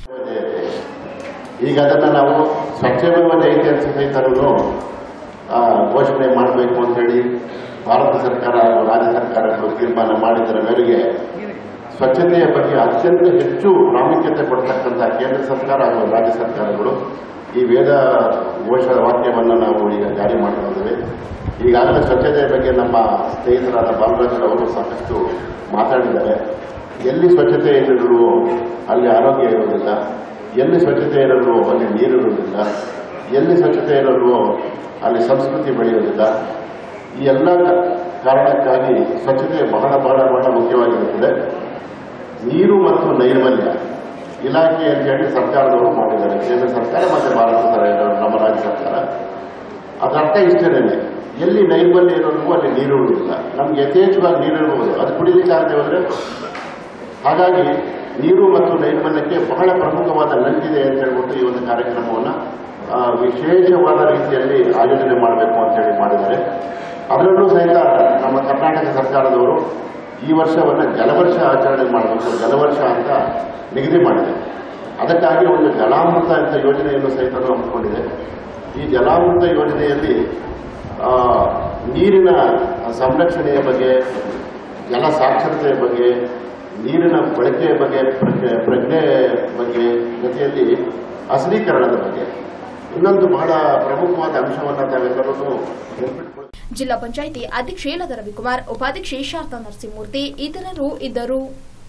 ಈಗ ಅದನ್ನು ನಾವು ಸ್ವಚ್ಛಮೇವ ಜಯಂತಿ ಅಂತ ಸಹಿತರೂ ಘೋಷಣೆ ಮಾಡಬೇಕು ಅಂತೇಳಿ ಭಾರತ ಸರ್ಕಾರ ಹಾಗೂ ರಾಜ್ಯ ಸರ್ಕಾರಗಳು ತೀರ್ಮಾನ ಮಾಡಿದರ ಮೇರೆಗೆ ಸ್ವಚ್ಛತೆಯ ಬಗ್ಗೆ ಅತ್ಯಂತ ಹೆಚ್ಚು ಪ್ರಾಮುಖ್ಯತೆ ಕೊಡ್ತಕ್ಕಂಥ ಕೇಂದ್ರ ಸರ್ಕಾರ ಹಾಗೂ ರಾಜ್ಯ ಸರ್ಕಾರಗಳು ಈ ವೇದ ಘೋಷ ವಾಕ್ಯವನ್ನು ನಾವು ಈಗ ಜಾರಿ ಮಾಡ್ತಾ ಇದ್ದೇವೆ ಈಗಾಗಲೇ ಸ್ವಚ್ಛತೆಯ ಬಗ್ಗೆ ನಮ್ಮ ಸ್ನೇಹಿತರಾದ ಬಾಲರಾಜ್ ಅವರು ಸಾಕಷ್ಟು ಮಾತಾಡಿದ್ದಾರೆ ಎಲ್ಲಿ ಸ್ವಚ್ಛತೆ ಇರಲು ಅಲ್ಲಿ ಆರೋಗ್ಯ ಇರುವುದಿಲ್ಲ ಎಲ್ಲಿ ಸ್ವಚ್ಛತೆ ಇರಲು ಅಲ್ಲಿ ನೀರಿರುವುದಿಲ್ಲ ಎಲ್ಲಿ ಸ್ವಚ್ಛತೆ ಇರಲು ಅಲ್ಲಿ ಸಂಸ್ಕೃತಿ ಬೆಳೆಯುವುದಿಲ್ಲ ಈ ಎಲ್ಲ ಕಾರಣಕ್ಕಾಗಿ ಸ್ವಚ್ಛತೆ ಬಹಳ ಬಹಳ ಬಹಳ ಮುಖ್ಯವಾಗಿರುತ್ತದೆ ನೀರು ಮತ್ತು ನೈರ್ಮಲ್ಯ ಇಲಾಖೆ ಅಂತ ಹೇಳಿ ಸರ್ಕಾರದವರು ಮಾಡಿದ್ದಾರೆ ಕೇಂದ್ರ ಸರ್ಕಾರ ಮತ್ತು ಭಾರತ ಸರ್ಕಾರ ನಮ್ಮ ರಾಜ್ಯ ಸರ್ಕಾರ ಅದರ ಅರ್ಥ ಇಷ್ಟೇನೆ ಎಲ್ಲಿ ನೈರ್ಮಲ್ಯ ಇರೋದು ಅಲ್ಲಿ ನೀರು ಇರುವುದಿಲ್ಲ ನಮ್ಗೆ ಯಥೇಚ್ಛವಾಗಿ ನೀರು ಇರುವುದು ಅದು ಕುಡಿಲಿಕ್ಕೆ ಆಗದೆ ಹೋದ್ರೆ ಹಾಗಾಗಿ ನೀರು ಮತ್ತು ನೈರ್ಮಲ್ಯಕ್ಕೆ ಬಹಳ ಪ್ರಮುಖವಾದ ನಂಟಿದೆ ಅಂತ ಹೇಳ್ಬಿಟ್ಟು ಈ ಒಂದು ಕಾರ್ಯಕ್ರಮವನ್ನು ಆ, ವಿಶೇಷವಾದ ರೀತಿಯಲ್ಲಿ ಆಯೋಜನೆ ಮಾಡಬೇಕು ಅಂತ ಹೇಳಿ ಮಾಡಿದ್ದಾರೆ ಅದರಲ್ಲೂ ಸಹಿತ ನಮ್ಮ ಕರ್ನಾಟಕ ಸರ್ಕಾರದವರು ಈ ವರ್ಷವನ್ನು ಜಲವರ್ಷ ಆಚರಣೆ ಮಾಡಬೇಕು ಜಲವರ್ಷ ಅಂತ ನಿಗದಿ ಮಾಡಿದೆ ಅದಕ್ಕಾಗಿ ಒಂದು ಜಲಾಮೃತ ಅಂತ ಯೋಜನೆಯನ್ನು ಸಹಿತ ಹಮ್ಮಿಕೊಂಡಿದೆ ಈ ಜಲಾಮೃತ ಯೋಜನೆಯಲ್ಲಿ ಆ, ನೀರಿನ ಸಂರಕ್ಷಣೆಯ ಬಗ್ಗೆ ಜಲ ಸಾಕ್ಷರತೆಯ ಬಗ್ಗೆ ನೀರಿನ ಬಳಕೆಯ ಬಗ್ಗೆ ಪ್ರಜ್ಞೆ ಪ್ರಜ್ಞೆ ಬಗ್ಗೆ ಜೊತೆಯಲ್ಲಿ ಹಸರೀಕರಣದ ಬಗ್ಗೆ ಇನ್ನೊಂದು ಬಹಳ ಪ್ರಮುಖವಾದ ಅಂಶವನ್ನು ತಾವೆಲ್ಲರೂ ನೆನಪಿಟ್ಕೊಳ್ಳಿ ಜಿಲ್ಲಾ ಪಂಚಾಯಿತಿ ಅಧ್ಯಕ್ಷೆ ಲತಾ ರವಿಕುಮಾರ್ ಉಪಾಧ್ಯಕ್ಷೆ ಶಾರದಾ ನರಸಿಂಹಮೂರ್ತಿ ಇತರರು ಇದ್ದರು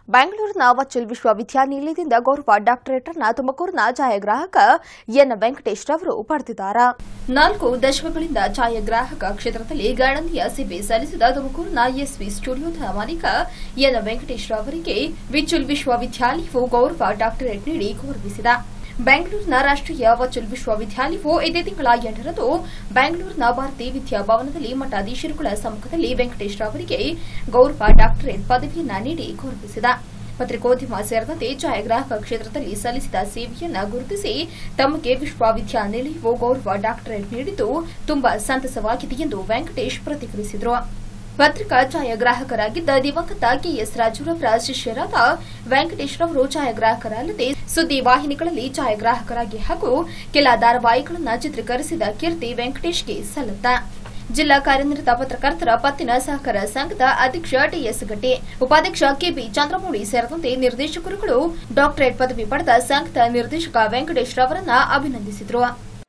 ಬೆಂಗಳೂರಿನ ವಚ್ಚಲ್ ವಿಶ್ವವಿದ್ಯಾನಿಲಯದಿಂದ ಗೌರವ ಡಾಕ್ಟರೇಟ್ ಅನ್ನ ತುಮಕೂರಿನ ಛಾಯಾಗ್ರಾಹಕ ಎನ್ ವೆಂಕಟೇಶ್ ರವರು ಪಡೆದಿದ್ದಾರೆ ನಾಲ್ಕು ದಶಕಗಳಿಂದ ಛಾಯಾಗ್ರಾಹಕ ಕ್ಷೇತ್ರದಲ್ಲಿ ಗಣನೀಯ ಸೇವೆ ಸಲ್ಲಿಸಿದ ತುಮಕೂರಿನ ಎಸ್ವಿ ಸ್ಟುಡಿಯೋದ ಮಾಲೀಕ ಎನ್ ವೆಂಕಟೇಶ್ ರವರಿಗೆ ವಿಚ್ಚುಲ್ ವಿಶ್ವವಿದ್ಯಾಲಯವು ಗೌರವ ಡಾಕ್ಟರೇಟ್ ನೀಡಿ ಗೌರವಿಸಿದ ಬೆಂಗಳೂರಿನ ರಾಷ್ಟ್ರೀಯ ವಚಲ್ ವಿಶ್ವವಿದ್ಯಾಲಯವು ಇದೇ ತಿಂಗಳ ಎಂಟರಂದು ಬೆಂಗಳೂರಿನ ಭಾರತಿ ವಿದ್ಯಾಭವನದಲ್ಲಿ ಮಠಾಧೀಶರುಗಳ ಸಮ್ಮುಖದಲ್ಲಿ ವೆಂಕಟೇಶ್ ಅವರಿಗೆ ಗೌರವ ಡಾಕ್ಟರೇಟ್ ಪದವಿಯನ್ನ ನೀಡಿ ಗೌರವಿಸಿದ ಪತ್ರಿಕೋದ್ಯಮ ಸೇರಿದಂತೆ ಛಾಯಾಗ್ರಾಹಕ ಕ್ಷೇತ್ರದಲ್ಲಿ ಸಲ್ಲಿಸಿದ ಸೇವೆಯನ್ನ ಗುರುತಿಸಿ ತಮಗೆ ವಿಶ್ವವಿದ್ಯಾನಿಲಯವು ಗೌರವ ಡಾಕ್ಟರೇಟ್ ನೀಡಿದ್ದು ತುಂಬಾ ಸಂತಸವಾಗಿದೆ ಎಂದು ವೆಂಕಟೇಶ್ ಪ್ರತಿಕ್ರಿಯಿಸಿದರು ಪತ್ರಿಕಾ ಛಾಯಾಗ್ರಾಹಕರಾಗಿದ್ದ ದಿವಂಗತ ಕೆಎಸ್ ರಾಜುರವರ ಶಿಷ್ಯರಾದ ವೆಂಕಟೇಶ್ ರವರು ಛಾಯಾಗ್ರಾಹಕರಲ್ಲದೆ ಸುದ್ದಿ ವಾಹಿನಿಗಳಲ್ಲಿ ಛಾಯಾಗ್ರಾಹಕರಾಗಿ ಹಾಗೂ ಕೆಲ ಧಾರಾವಾಹಿಗಳನ್ನು ಚಿತ್ರೀಕರಿಸಿದ ಕೀರ್ತಿ ವೆಂಕಟೇಶ್ಗೆ ಸಲ್ಲುತ್ತ ಜಿಲ್ಲಾ ಕಾರ್ಯನಿರತ ಪತ್ರಕರ್ತರ ಪತ್ತಿನ ಸಹಕಾರ ಸಂಘದ ಅಧ್ಯಕ್ಷ ಟಿಎಸ್ ಗಟ್ಟಿ ಉಪಾಧ್ಯಕ್ಷ ಕೆಬಿ ಚಂದ್ರಮೌಳಿ ಸೇರಿದಂತೆ ನಿರ್ದೇಶಕರುಗಳು ಡಾಕ್ಟರೇಟ್ ಪದವಿ ಪಡೆದ ಸಂಘದ ನಿರ್ದೇಶಕ ವೆಂಕಟೇಶ್ ರವರನ್ನ ಅಭಿನಂದಿಸಿದರು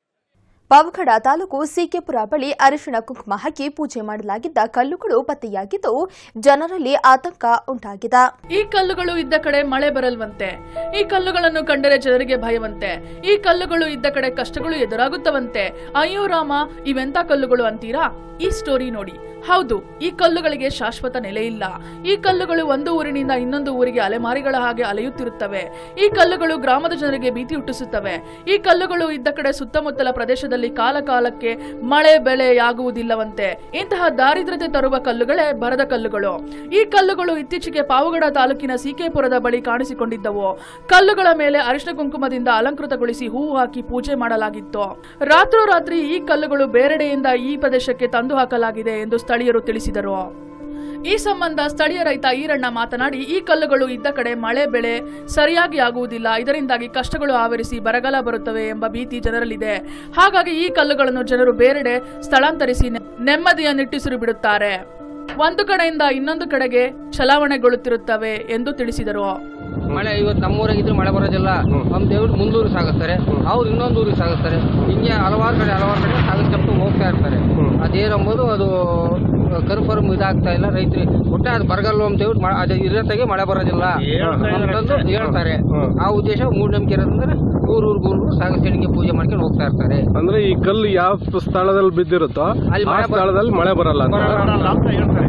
ಪಾವಗಡ ತಾಲೂಕು ಸಿಕೆಪುರ ಬಳಿ ಅರಿಶಿಣ ಕುಂಕುಮ ಹಾಕಿ ಪೂಜೆ ಮಾಡಲಾಗಿದ್ದ ಕಲ್ಲುಗಳು ಪತ್ತೆಯಾಗಿದ್ದು ಜನರಲ್ಲಿ ಆತಂಕ ಉಂಟಾಗಿದೆ ಈ ಕಲ್ಲುಗಳು ಇದ್ದ ಕಡೆ ಮಳೆ ಬರಲ್ವಂತೆ ಈ ಕಲ್ಲುಗಳನ್ನು ಕಂಡರೆ ಜನರಿಗೆ ಭಯವಂತೆ ಈ ಕಲ್ಲುಗಳು ಇದ್ದ ಕಡೆ ಕಷ್ಟಗಳು ಎದುರಾಗುತ್ತವಂತೆ ಅಯ್ಯೋ ರಾಮ ಇವೆಂತ ಕಲ್ಲುಗಳು ಅಂತೀರಾ ಈ ಸ್ಟೋರಿ ನೋಡಿ ಹೌದು ಈ ಕಲ್ಲುಗಳಿಗೆ ಶಾಶ್ವತ ನೆಲೆ ಇಲ್ಲ ಈ ಕಲ್ಲುಗಳು ಒಂದು ಊರಿನಿಂದ ಇನ್ನೊಂದು ಊರಿಗೆ ಅಲೆಮಾರಿಗಳ ಹಾಗೆ ಅಲೆಯುತ್ತಿರುತ್ತವೆ ಈ ಕಲ್ಲುಗಳು ಗ್ರಾಮದ ಜನರಿಗೆ ಭೀತಿ ಹುಟ್ಟಿಸುತ್ತವೆ ಈ ಕಲ್ಲುಗಳು ಇದ್ದ ಕಡೆ ಸುತ್ತಮುತ್ತಲ ಪ್ರದೇಶದಲ್ಲಿ ಕಾಲ ಕಾಲಕ್ಕೆ ಮಳೆ ಬೆಳೆಯಾಗುವುದಿಲ್ಲವಂತೆ ಇಂತಹ ದಾರಿದ್ರ್ಯತೆ ತರುವ ಕಲ್ಲುಗಳೇ ಬರದ ಕಲ್ಲುಗಳು ಈ ಕಲ್ಲುಗಳು ಇತ್ತೀಚೆಗೆ ಪಾವಗಡ ತಾಲೂಕಿನ ಸಿಕೆಪುರದ ಬಳಿ ಕಾಣಿಸಿಕೊಂಡಿದ್ದವು ಕಲ್ಲುಗಳ ಮೇಲೆ ಅರಿಶಿನ ಕುಂಕುಮದಿಂದ ಅಲಂಕೃತಗೊಳಿಸಿ ಹೂವು ಹಾಕಿ ಪೂಜೆ ಮಾಡಲಾಗಿತ್ತು ರಾತ್ರೋರಾತ್ರಿ ಈ ಕಲ್ಲುಗಳು ಬೇರೆಡೆಯಿಂದ ಈ ಪ್ರದೇಶಕ್ಕೆ ತಂದು ಹಾಕಲಾಗಿದೆ ಎಂದು ಸ್ಥಳೀಯರು ತಿಳಿಸಿದರು ಈ ಸಂಬಂಧ ಸ್ಥಳೀಯ ರೈತ ಈರಣ್ಣ ಮಾತನಾಡಿ ಈ ಕಲ್ಲುಗಳು ಇದ್ದ ಕಡೆ ಮಳೆ ಬೆಳೆ ಸರಿಯಾಗಿ ಆಗುವುದಿಲ್ಲ ಇದರಿಂದಾಗಿ ಕಷ್ಟಗಳು ಆವರಿಸಿ ಬರಗಾಲ ಬರುತ್ತವೆ ಎಂಬ ಭೀತಿ ಜನರಲ್ಲಿದೆ ಹಾಗಾಗಿ ಈ ಕಲ್ಲುಗಳನ್ನು ಜನರು ಬೇರೆಡೆ ಸ್ಥಳಾಂತರಿಸಿ ನೆ- ನೆಮ್ಮದಿಯ ನಿಟ್ಟುಸಿರು ಬಿಡುತ್ತಾರೆ ಒಂದು ಕಡೆಯಿಂದ ಇನ್ನೊಂದು ಕಡೆಗೆ ಚಲಾವಣೆಗೊಳ್ಳುತ್ತಿರುತ್ತವೆ ಎಂದು ತಿಳಿಸಿದರು ಮಳೆ ಇವತ್ತು ನಮ್ಮೂರಾಗಿದ್ರೆ ಮಳೆ ಬರೋದಿಲ್ಲ ನಮ್ಮ ದೇವ್ರು ಮುಂದೂರಿಗೆ ಸಾಗಿಸ್ತಾರೆ ಅವ್ರು ಇನ್ನೊಂದು ಊರಿಗೆ ಸಾಗಿಸ್ತಾರೆ ಹಿಂಗೆ ಹಲವಾರು ಕಡೆ ಹಲವಾರು ಕಡೆ ಸಾಗಿಸ್ಕೊಂಡು ಹೋಗ್ತಾ ಇರ್ತಾರೆ ಅದೇನಂಬೋದು ಅದು ಕನ್ಫರ್ಮ್ ಇದಾಗ್ತಾ ಇಲ್ಲ ರೈತರಿಗೆ ಒಟ್ಟೆ ಅದು ಬರಗಲ್ಲ ಅಂತ ದೇವ್ರು ಮ- ಅದು ಇರತ್ತಾಗೆ ಮಳೆ ಬರೋದಿಲ್ಲ ಅಂತಂದು ಹೇಳ್ತಾರೆ ಆ ಉದ್ದೇಶ ಮೂಢನಂಬಿಕೆ ಇರೋದಂದ್ರೆ ಊರು ಊರಿಗೆ ಊರು ಸಾಗಿಸ್ಕೊಂಡು ಪೂಜೆ ಮಾಡ್ಕೊಂಡು ಹೋಗ್ತಾ ಇರ್ತಾರೆ ಅಂದ್ರೆ ಈ ಕಲ್ಲು ಯಾವ ಸ್ಥಳದಲ್ಲಿ ಬಿದ್ದಿರುತ್ತೋ ಅಲ್ಲಿ ಆ ಮಳೆ ಬರ- ಸ್ಥಳದಲ್ಲಿ ಮಳೆ ಬರಲ್ಲ ಅಂತ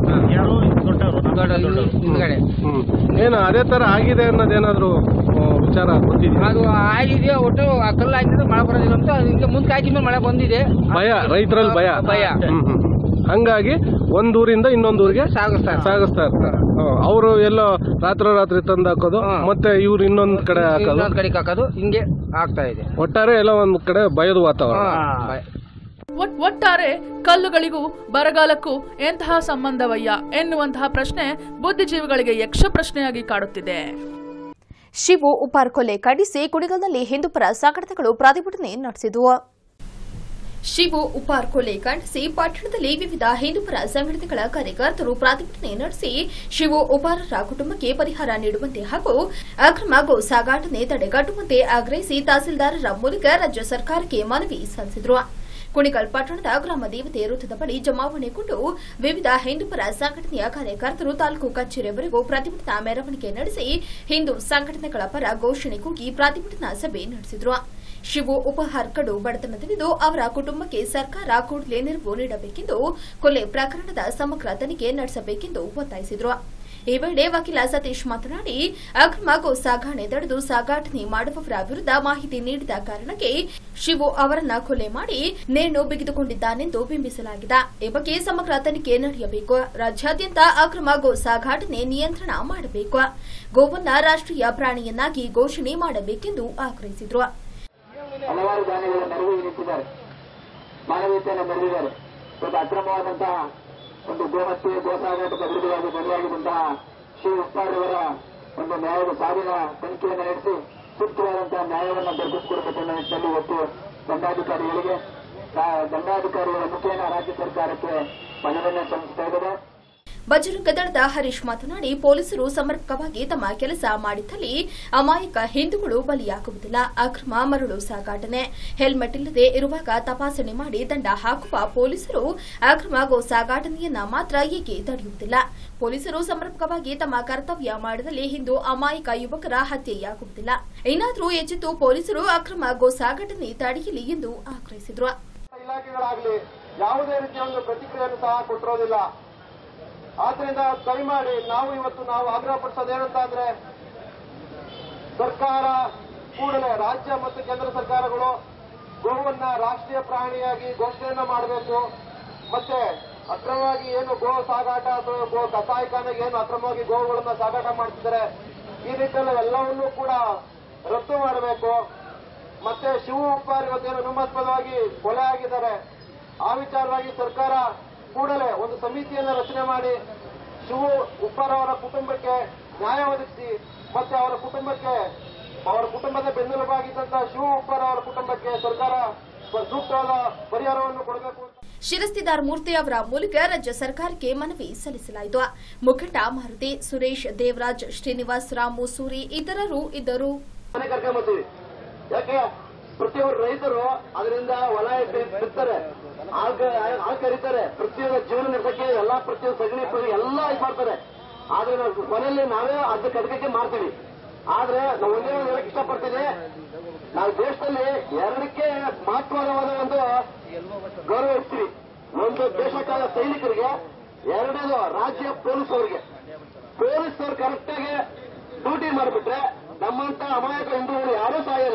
ದೊಡ್ಡ ಹಿಂದ್ಗಡೆ ಹ್ಮ್ ಏನು ಅದೇ ತರ ಆಗಿದೆ ಅನ್ನೋದೇನಾದ್ರು ಆ, ವಿಚಾರ ಗೊತ್ತಿದೆಯಾ ಅದು ಆಗಿದೆ ಒಟ್ಟು ಆ ಕಲ್ಲು ಹಾಕಿದ್ರೆ ಮಳೆ ಬರೋದಿಲ್ಲ ಅಂತ ಅದು ಹಿಂಗೆ ಮುಂದೆ ಹಾಕಿದ್ಮೇಲೆ ಮಳೆ ಬಂದಿದೆ ಭಯ ರೈತರಲ್ಲಿ ಭಯ ಭಯ ಹ್ಮ್, ಹ್ಮ್, ಹ್ಮ್. ಹಂಗಾಗಿ ಒಂದೂರಿಂದ ಇನ್ನೊಂದೂರಿಗೆ ಸಾಗಿಸ್ತಾರೆ ಸಾಗಿಸ್ತಾ ಇರ್ತಾರೆ ಅವರು ಎಲ್ಲೋ ರಾತ್ರೋರಾತ್ರಿ ತಂದು ಹಾಕೋದು ಹಾ. ಮತ್ತೆ ಇವ್ರು ಇನ್ನೊಂದ್ ಕಡೆ ಹಾಕೋದು ಇನ್ನೊಂದ್ ಕಡೆಗೆ ಹಾಕೋದು ಹಿಂಗೆ ಆಗ್ತಾ ಇದೆ ಒಟ್ಟಾರೆ ಎಲ್ಲ ಒಂದ್ ಕಡೆ ಭಯದ ವಾತಾವರಣ ಭಯ. ಒಟ್- ಒಟ್ಟಾರೆ ಕಲ್ಲುಗಳಿಗೂ ಬರಗಾಲಕ್ಕೂ ಎಂತಹ ಸಂಬಂಧವಯ್ಯ ಎನ್ನುವಂತಹ ಪ್ರಶ್ನೆ ಬುದ್ಧಿಜೀವಿಗಳಿಗೆ ಯಕ್ಷ ಪ್ರಶ್ನೆಯಾಗಿ ಕಾಡುತ್ತಿದೆ ಶಿವು ಉಪಾರ್ ಕೊಲೆ ಖಂಡಿಸಿ ಕುಣಿಗಲ್ನಲ್ಲಿ ಹಿಂದೂಪರ ಸಂಘಟನೆಗಳು ಪ್ರತಿಭಟನೆ ನಡೆಸಿದವು ಶಿವು ಉಪಾರ್ ಕೊಲೆ ಖಂಡಿಸಿ ಪಟ್ಟಣದಲ್ಲಿ ವಿವಿಧ ಹಿಂದೂಪರ ಸಂಘಟನೆಗಳ ಕಾರ್ಯಕರ್ತರು ಪ್ರತಿಭಟನೆ ನಡೆಸಿ ಶಿವು ಉಪಾರರ ಕುಟುಂಬಕ್ಕೆ ಪರಿಹಾರ ನೀಡುವಂತೆ ಹಾಗೂ ಅಕ್ರಮ ಗೋ ಸಾಗಾಟನೆ ತಡೆಗಟ್ಟುವಂತೆ ಆಗ್ರಹಿಸಿ ತಹಸೀಲ್ದಾರರ ಮೂಲಕ ರಾಜ್ಯ ಸರ್ಕಾರಕ್ಕೆ ಮನವಿ ಸಲ್ಲಿಸಿದರು ಕುಣಿಗಲ್ ಪಟ್ಟಣದ ಗ್ರಾಮ ದೇವತೆ ವೃತ್ತದ ಬಳಿ ಜಮಾವಣೆಗೊಂಡು ವಿವಿಧ ಹಿಂದೂಪರ ಸಂಘಟನೆಯ ಕಾರ್ಯಕರ್ತರು ತಾಲೂಕು ಕಚೇರಿವರೆಗೂ ಪ್ರತಿಭಟನಾ ಮೆರವಣಿಗೆ ನಡೆಸಿ ಹಿಂದೂ ಸಂಘಟನೆಗಳ ಪರ ಘೋಷಣೆ ಕೂಗಿ ಪ್ರತಿಭಟನಾ ಸಭೆ ನಡೆಸಿದರು ಶಿವು ಉಪಹಾರ್ ಕಡು ಬಡತನದಲ್ಲಿದ್ದು ಅವರ ಕುಟುಂಬಕ್ಕೆ ಸರ್ಕಾರ ಕೂಡಲೇ ನೆರವು ನೀಡಬೇಕೆಂದು ಕೊಲೆ ಪ್ರಕರಣದ ಸಮಗ್ರ ತನಿಖೆ ನಡೆಸಬೇಕೆಂದು ಒತ್ತಾಯಿಸಿದರು ಈ ವೇಳೆ ವಕೀಲ ಸತೀಶ್ ಮಾತನಾಡಿ ಅಕ್ರಮ ಗೋ ಸಾಗಣೆ ತಡೆದು ಸಾಗಾಟನೆ ಮಾಡುವವರ ವಿರುದ್ಧ ಮಾಹಿತಿ ನೀಡಿದ ಕಾರಣಕ್ಕೆ ಶಿವು ಅವರನ್ನ ಕೊಲೆ ಮಾಡಿ ನೇಣು ಬಿಗಿದುಕೊಂಡಿದ್ದಾನೆಂದು ಬಿಂಬಿಸಲಾಗಿದೆ ಈ ಬಗ್ಗೆ ಸಮಗ್ರ ತನಿಖೆ ನಡೆಯಬೇಕು ರಾಜ್ಯಾದ್ಯಂತ ಅಕ್ರಮ ಗೋ ಸಾಗಾಟನೆ ನಿಯಂತ್ರಣ ಮಾಡಬೇಕು ಗೋವನ್ನ ರಾಷ್ಟ್ರೀಯ ಪ್ರಾಣಿಯನ್ನಾಗಿ ಘೋಷಣೆ ಮಾಡಬೇಕೆಂದು ಆಗ್ರಹಿಸಿದರು ಹಲವಾರು ದಾನಿಗಳ ನೆರವು ನಿಂತಿದ್ದಾರೆ ಮಾನವೀಯತೆಯನ್ನು ಮೆರೆದಿದ್ದಾರೆ ಇವತ್ತು ಅಕ್ರಮವಾದಂತಹ ಒಂದು ಗೋಹತ್ಯೆ ಗೋಸಾಗಾಟದ ವಿರುದ್ಧವಾಗಿ ಬಲಿಯಾಗಿದ್ದಂತಹ ಶ್ರೀ ಉಪ್ಪಾರವರ ಒಂದು ನ್ಯಾಯದ ಸಾವಿನ ತನಿಖೆಯನ್ನು ನಡೆಸಿ ಸೂಕ್ತವಾದಂತಹ ನ್ಯಾಯವನ್ನು ದೊರಕಿಸಿಕೊಡಬೇಕೆನ್ನುವ ನಿಟ್ಟಿನಲ್ಲಿ ಇವತ್ತು ದಂಡಾಧಿಕಾರಿಗಳಿಗೆ ಆ, ದಂಡಾಧಿಕಾರಿಗಳ ಮುಖೇನ ರಾಜ್ಯ ಸರ್ಕಾರಕ್ಕೆ ಮನವಿಯನ್ನು ಸಲ್ಲಿಸ್ತಾ ಇದ್ದಾರೆ ಬಜರಂಗ ದಳದ ಹರೀಶ್ ಮಾತನಾಡಿ ಪೊಲೀಸರು ಸಮರ್ಪಕವಾಗಿ ತಮ್ಮ ಕೆಲಸ ಮಾಡಿದ್ದಲ್ಲಿ ಅಮಾಯಕ ಹಿಂದೂಗಳು ಬಲಿಯಾಗುವುದಿಲ್ಲ ಅಕ್ರಮ ಮರಳು ಸಾಗಾಟನೆ ಹೆಲ್ಮೆಟ್ ಇಲ್ಲದೆ ಇರುವಾಗ ತಪಾಸಣೆ ಮಾಡಿ ದಂಡ ಹಾಕುವ ಪೊಲೀಸರು ಅಕ್ರಮ ಗೋ ಸಾಗಾಟನೆಯನ್ನ ಮಾತ್ರ ಏಕೆ ತಡೆಯುವುದಿಲ್ಲ ಪೊಲೀಸರು ಸಮರ್ಪಕವಾಗಿ ತಮ್ಮ ಕರ್ತವ್ಯ ಮಾಡಿದಲ್ಲಿ ಹಿಂದೂ ಅಮಾಯಕ ಯುವಕರ ಹತ್ಯೆಯಾಗುವುದಿಲ್ಲ ಇನ್ನಾದರೂ ಎಚ್ಚೆತ್ತು ಪೊಲೀಸರು ಅಕ್ರಮ ಗೋ ಸಾಗಾಟನೆ ತಡೆಯಲಿ ಎಂದು ಆಗ್ರಹಿಸಿದರು ಇಲಾಖೆಗಳಾಗಲಿ ಯಾವುದೇ ರೀತಿಯ ಒಂದು ಪ್ರತಿಕ್ರಿಯೆಯನ್ನು ಸಹ ಕೊಟ್ಟಿರೋದಿಲ್ಲ ಆದ್ರಿಂದ ದಯಮಾಡಿ ನಾವು ಇವತ್ತು ನಾವು ಆಗ್ರಹ ಪಡಿಸೋದೇನಂತ ಅಂದ್ರೆ ಸರ್ಕಾರ ಕೂಡಲೇ ರಾಜ್ಯ ಮತ್ತು ಕೇಂದ್ರ ಸರ್ಕಾರಗಳು ಗೋವನ್ನ ರಾಷ್ಟ್ರೀಯ ಪ್ರಾಣಿಯಾಗಿ ಘೋಷಣೆಯನ್ನ ಮಾಡಬೇಕು ಮತ್ತೆ ಅಕ್ರಮವಾಗಿ ಏನು ಗೋ ಸಾಗಾಟ ಅಥವಾ ಗೋ ಕಸಾಯಿಖಾನೆಗೆ ಏನು ಅಕ್ರಮವಾಗಿ ಗೋವುಗಳನ್ನ ಸಾಗಾಟ ಮಾಡ್ತಿದ್ದಾರೆ ಈ ನಿಟ್ಟಿನಲ್ಲಿ ಎಲ್ಲವನ್ನೂ ಕೂಡ ರದ್ದು ಮಾಡಬೇಕು ಮತ್ತೆ ಶಿವ ಉಪ್ಪಾರ್ ಇವತ್ತೇನು ಅನುಮಾನಾಸ್ಪದವಾಗಿ ಕೊಲೆ ಆಗಿದ್ದಾರೆ ಆ ವಿಚಾರವಾಗಿ ಸರ್ಕಾರ ಕೂಡಲೇ ಒಂದು ಸಮಿತಿಯನ್ನು ರಚನೆ ಮಾಡಿ ಶಿವು ಉಪ್ಪಾರ್ ಅವರ ಕುಟುಂಬಕ್ಕೆ ನ್ಯಾಯ ಒದಗಿಸಿ ಮತ್ತೆ ಅವರ ಕುಟುಂಬಕ್ಕೆ ಅವರ ಕುಟುಂಬದ ಬೆನ್ನೆಲುಬಾಗಿದ್ದಂತಹ ಶಿವ ಉಪ್ಪಾರ್ ಅವರ ಕುಟುಂಬಕ್ಕೆ ಸರ್ಕಾರ ಸೂಕ್ತವಾದ ಪರಿಹಾರವನ್ನು ಕೊಡಬೇಕು ಅಂತ ಶಿರಸ್ತಿದಾರ್ ಮೂರ್ತಿ ಅವರ ಮೂಲಕ ರಾಜ್ಯ ಸರ್ಕಾರಕ್ಕೆ ಮನವಿ ಸಲ್ಲಿಸಲಾಯಿತು ಮುಖಂಡ ಮಾರುತಿ ಸುರೇಶ್ ದೇವರಾಜ್ ಶ್ರೀನಿವಾಸ್ ರಾಮು ಸೂರಿ ಇತರರು ಇದ್ದರು ಮನೆ ಕರ್ಕೊಂಬತ್ತೀವಿ ಯಾಕೆ ಪ್ರತಿಯೊಬ್ಬರು ರೈತರು ಅದರಿಂದ ಹೊಲ ಇಟ್ಟು ಬಿತ್ತಾರೆ ಹಾಲು ಕರೀತಾರೆ ಪ್ರತಿಯೊಂದು ಜೀವನ ನಡೆಸಕ್ಕೆ ಎಲ್ಲಾ ಪ್ರತಿಯೊಂದು ಸಗಣಿ ಪಗಣಿ ಎಲ್ಲ ಇದು ಮಾಡ್ತಾರೆ ಆದ್ರೆ ನಾವು ಕೊನೆಯಲ್ಲಿ ನಾವೇ ಅದಕ್ಕೆ ಅದಕ್ಕೆ ಮಾಡ್ತೀವಿ ಆದ್ರೆ ನಾವು ಒಂದೇ ಒಂದು ಹೇಳಕ್ ಇಷ್ಟಪಡ್ತೀನಿ ನಾವು ದೇಶದಲ್ಲಿ ಎರಡಕ್ಕೆ ಮಹತ್ವವಾದ ಒಂದು ಗೌರವ ಇರ್ತೀವಿ ಒಂದು ದೇಶಕ್ಕಾದ ಸೈನಿಕರಿಗೆ ಎರಡನೇದು ರಾಜ್ಯ ಪೊಲೀಸ್ ಅವರಿಗೆ ಪೊಲೀಸ್ ಅವ್ರು ಕರೆಕ್ಟಾಗಿ ಡ್ಯೂಟಿ ಮಾಡಿಬಿಟ್ರೆ ನಮ್ಮಂತ ಅಮಾಯಕ ಹಿಂದೂಗಳು ಯಾರೂ ಸಾಯಲ್ಲ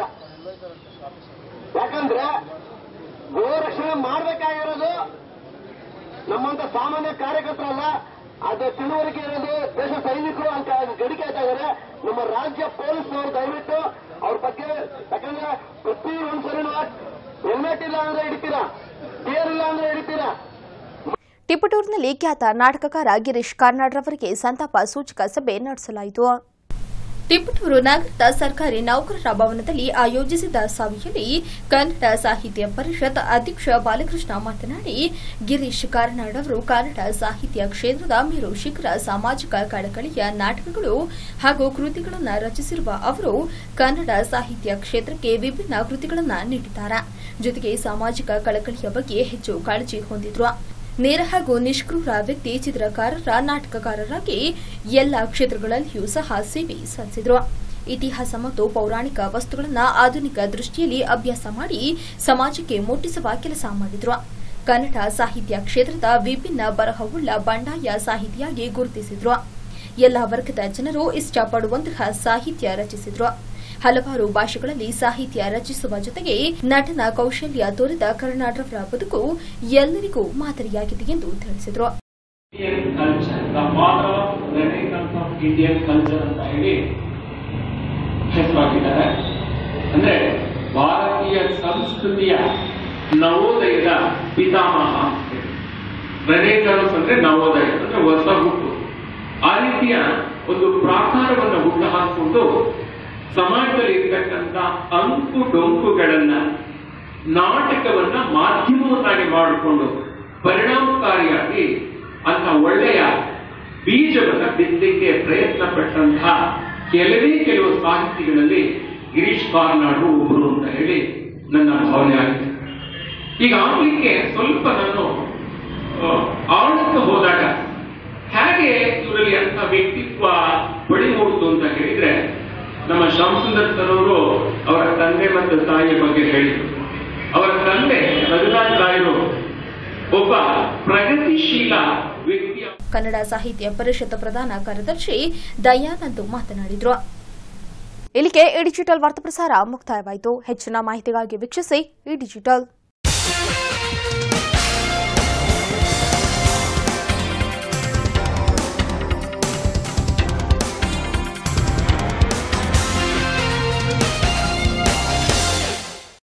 ಯಾಕಂದ್ರೆ ಗೋ ರಕ್ಷಣೆ ಮಾಡಬೇಕಾಗಿರೋದು ನಮ್ಮಂತ ಸಾಮಾನ್ಯ ಕಾರ್ಯಕರ್ತರಲ್ಲ ಅದು ತಿಳುವಳಿಕೆ ಇರೋದು ದೇಶ ಸೈನಿಕರು ಅಂತ ಗಡಿಕೆ ಇದ್ದಾರೆ ನಮ್ಮ ರಾಜ್ಯ ಪೊಲೀಸ್ನವರು ದಯವಿಟ್ಟು ಅವ್ರ ಬಗ್ಗೆ ಯಾಕಂದ್ರೆ ಪ್ರತಿ ಒಂದ್ಸರಿನೂ ಹೆಲ್ಮೆಟ್ ಇಲ್ಲ ಅಂದ್ರೆ ಹಿಡಿತೀರಾ ಟೇರ್ ಇಲ್ಲ ಅಂದ್ರೆ ಹಿಡಿತೀರಾ ಟಿಪ್ಪಟೂರಿನಲ್ಲಿ ಖ್ಯಾತ ನಾಟಕಕಾರ ಗಿರೀಶ್ ಕಾರ್ನಾಡ್ರವರಿಗೆ ಸಂತಾಪ ಸೂಚಕ ಸಭೆ ನಡೆಸಲಾಯಿತು ಟಿಪ್ಪಟೂರು ನಗರದ ಸರ್ಕಾರಿ ನೌಕರರ ಭವನದಲ್ಲಿ ಆಯೋಜಿಸಿದ್ದ ಸಭೆಯಲ್ಲಿ ಕನ್ನಡ ಸಾಹಿತ್ಯ ಪರಿಷತ್ ಅಧ್ಯಕ್ಷ ಬಾಲಕೃಷ್ಣ ಮಾತನಾಡಿ ಗಿರೀಶ್ ಕಾರ್ನಾಡ್ ಅವರು ಕನ್ನಡ ಸಾಹಿತ್ಯ ಕ್ಷೇತ್ರದ ಮೇರು ಶಿಖರ ಸಾಮಾಜಿಕ ಕಳಕಳಿಯ ನಾಟಕಗಳು ಹಾಗೂ ಕೃತಿಗಳನ್ನು ರಚಿಸಿರುವ ಅವರು ಕನ್ನಡ ಸಾಹಿತ್ಯ ಕ್ಷೇತ್ರಕ್ಕೆ ವಿಭಿನ್ನ ಕೃತಿಗಳನ್ನು ನೀಡಿದ್ದಾರೆ ಜೊತೆಗೆ ಸಾಮಾಜಿಕ ಕಳಕಳಿಯ ಬಗ್ಗೆ ಹೆಚ್ಚು ಕಾಳಜಿ ಹೊಂದಿದ್ರು ನೇರ ಹಾಗೂ ನಿಷ್ಕ್ರೂರ ವ್ಯಕ್ತಿ ಚಿತ್ರಕಾರರ ನಾಟಕಕಾರರಾಗಿ ಎಲ್ಲ ಕ್ಷೇತ್ರಗಳಲ್ಲಿಯೂ ಸಹ ಸೇವೆ ಸಲ್ಲಿಸಿದ್ರು ಇತಿಹಾಸ ಮತ್ತು ಪೌರಾಣಿಕ ವಸ್ತುಗಳನ್ನು ಆಧುನಿಕ ದೃಷ್ಟಿಯಲ್ಲಿ ಅಭ್ಯಾಸ ಮಾಡಿ ಸಮಾಜಕ್ಕೆ ಮುಟ್ಟಿಸುವ ಕೆಲಸ ಮಾಡಿದ್ರು ಕನ್ನಡ ಸಾಹಿತ್ಯ ಕ್ಷೇತ್ರದ ವಿಭಿನ್ನ ಬರಹವುಳ್ಳ ಬಂಡಾಯ ಸಾಹಿತಿಯಾಗಿ ಗುರುತಿಸಿದ್ರು ಎಲ್ಲ ವರ್ಗದ ಜನರು ಇಷ್ಟಪಡುವಂತಹ ಸಾಹಿತ್ಯ ರಚಿಸಿದ್ರು ಹಲವಾರು ಭಾಷೆಗಳಲ್ಲಿ ಸಾಹಿತ್ಯ ರಚಿಸುವ ಜೊತೆಗೆ ನಟನ ಕೌಶಲ್ಯ ತೋರಿದ ಕರ್ನಾಟಕರ ಬದುಕು ಎಲ್ಲರಿಗೂ ಮಾದರಿಯಾಗಿದೆ ಎಂದು ತಿಳಿಸಿದರು Indian culture the father of renaissance of Indian culture ಅಂತ ಹೇಳಿ ಹೆಸರಾಗಿದ್ದಾರೆ ಅಂದ್ರೆ ಭಾರತೀಯ ಸಂಸ್ಕೃತಿಯ ನವೋದಯದ ಪಿತಾಮಹ ರೆನೇಸನ್ಸ್ ಅಂದ್ರೆ ನವೋದಯ ಅಂದ್ರೆ ಹೊಸ ಹುಟ್ಟು ಆ ರೀತಿಯ ಒಂದು ಪ್ರಾಕಾರವನ್ನು ಹುಟ್ಟು ಹಾಕಿಕೊಂಡು ಸಮಾಜದಲ್ಲಿ ಇರ್ತಕ್ಕಂಥ ಅಂಕು ಡೊಂಕುಗಳನ್ನ ನಾಟಕವನ್ನ ಮಾಧ್ಯಮವನ್ನಾಗಿ ಮಾಡಿಕೊಂಡು ಪರಿಣಾಮಕಾರಿಯಾಗಿ ಅಂತ ಒಳ್ಳೆಯ ಬೀಜವನ್ನ ಬಿತ್ತಲಿಕ್ಕೆ ಪ್ರಯತ್ನ ಪಟ್ಟಂತಹ ಕೆಲವೇ ಕೆಲವು ಸಾಹಿತಿಗಳಲ್ಲಿ ಗಿರೀಶ್ ಕಾರ್ನಾಡು ಒಬ್ಬರು ಅಂತ ಹೇಳಿ ನನ್ನ ಭಾವನೆ ಆಗಿದೆ ಈಗ ಆಗ್ಲಿಕ್ಕೆ ಸ್ವಲ್ಪ ನಾನು ಆ, ಆಳಕ್ಕೆ ಹೋದಾಗ ಹೇಗೆ ಇವರಲ್ಲಿ ಅಂತ ವ್ಯಕ್ತಿತ್ವ ಬಳಿ ಮೂಡಿತು ಅಂತ ಹೇಳಿದ್ರೆ ನಮ್ಮ ಶ್ಯಾಮಸುಂದರ್ ಸರ್ ಅವರು ಅವರ ತಂದೆ ಮತ್ತು ತಾಯಿಯ ಬಗ್ಗೆ ಹೇಳಿದರು ಅವರ ತಂದೆ ರಘುನಾಥ್ ರಾಯರು ಒಬ್ಬ ಪ್ರಗತಿಶೀಲ ವ್ಯಕ್ತಿಯ ಕನ್ನಡ ಸಾಹಿತ್ಯ ಪರಿಷತ್ ಪ್ರಧಾನ ಕಾರ್ಯದರ್ಶಿ ದಯಾನಂದ್ ಮಾತನಾಡಿದರು ಇಲ್ಲಿಗೆ ಈ ಡಿಜಿಟಲ್ ವಾರ್ತಾ ಪ್ರಸಾರ ಮುಕ್ತಾಯವಾಯಿತು ಹೆಚ್ಚಿನ ಮಾಹಿತಿಗಾಗಿ ವೀಕ್ಷಿಸಿ ಈ ಡಿಜಿಟಲ್